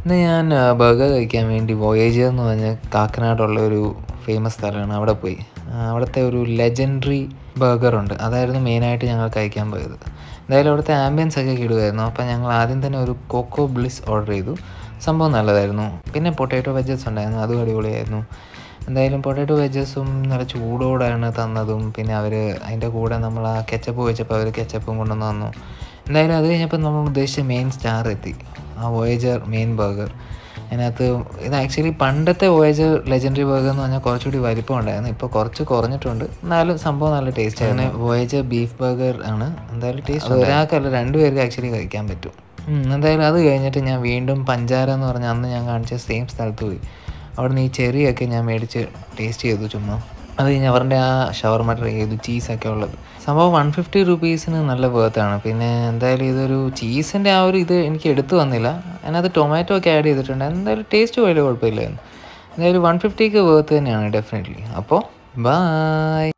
ഇന്ന് ഞാൻ ബർഗർ കഴിക്കാൻ വേണ്ടി വോയേജർ എന്ന് പറഞ്ഞ കാക്കനാടുള്ള ഒരു ഫേമസ് സ്ഥലമാണ് അവിടെ പോയി ആ, അവിടുത്തെ ഒരു ലെജൻഡറി ബർഗറുണ്ട് അതായിരുന്നു മെയിനായിട്ട് ഞങ്ങൾ കഴിക്കാൻ പോയത് എന്തായാലും അവിടുത്തെ ആംബിയൻസ് ഒക്കെ കിടുമായിരുന്നു അപ്പോൾ ഞങ്ങൾ ആദ്യം തന്നെ ഒരു കോക്കോ ബ്ലിസ് ഓർഡർ ചെയ്തു സംഭവം നല്ലതായിരുന്നു പിന്നെ പൊട്ടാറ്റോ വെജസ് ഉണ്ടായിരുന്നു അതും അടിപൊളിയായിരുന്നു എന്തായാലും പൊട്ടാറ്റോ വെജസും നല്ല ചൂടോടാണ് തന്നതും പിന്നെ അവർ അതിൻ്റെ കൂടെ നമ്മൾ ആ കെച്ചപ്പ് വെച്ചപ്പോൾ അവർ കെച്ചപ്പും കൊണ്ടുവന്ന് തന്നു എന്തായാലും അത് കഴിഞ്ഞപ്പോൾ നമ്മൾ ഉദ്ദേശിച്ച മെയിൻ സ്റ്റാർ എത്തി ആ വോയേജർ മെയിൻ ബർഗർ അതിനകത്ത് ഇത് ആക്ച്വലി പണ്ടത്തെ വോയേജർ ലെജൻഡറി ബർഗർ എന്ന് പറഞ്ഞാൽ കുറച്ചുകൂടി വലിപ്പം ഉണ്ടായിരുന്നു ഇപ്പോൾ കുറച്ച് കുറഞ്ഞിട്ടുണ്ട് എന്നാലും സംഭവം നല്ല ടേസ്റ്റ് ആണ് വോയേജർ ബീഫ് ബർഗർ ആണ് എന്തായാലും ടേസ്റ്റ് ഒരാൾക്കല്ല രണ്ടുപേർക്ക് ആക്ച്വലി കഴിക്കാൻ പറ്റും ഉം, എന്തായാലും അത് കഴിഞ്ഞിട്ട് ഞാൻ വീണ്ടും പഞ്ചാര എന്ന് പറഞ്ഞ അന്ന് ഞാൻ കാണിച്ച സെയിം സ്ഥലത്ത് പോയി അവിടെ നിന്ന് ഈ ചെറിയൊക്കെ ഞാൻ മേടിച്ച് ടേസ്റ്റ് ചെയ്തു ചുമ്മാ അത് കഴിഞ്ഞ് അവരുടെ ആ ഷവർമ ട്രൈ ചെയ്തു ചീസൊക്കെ ഉള്ളത് സംഭവം വൺ ഫിഫ്റ്റി റുപ്പീസിന് നല്ല വേർത്താണ് പിന്നെ എന്തായാലും ഇതൊരു ചീസിൻ്റെ ആ ഒരു ഇത് എനിക്ക് എടുത്തു വന്നില്ല അതിനകത്ത് ടൊമാറ്റോ ഒക്കെ ആഡ് ചെയ്തിട്ടുണ്ട് എന്തായാലും ടേസ്റ്റ് വലിയ കുഴപ്പമില്ലായിരുന്നു എന്തായാലും വൺ ഫിഫ്റ്റിക്ക് വേർത്ത് തന്നെയാണ് ഡെഫിനറ്റ്ലി അപ്പോൾ ബായ്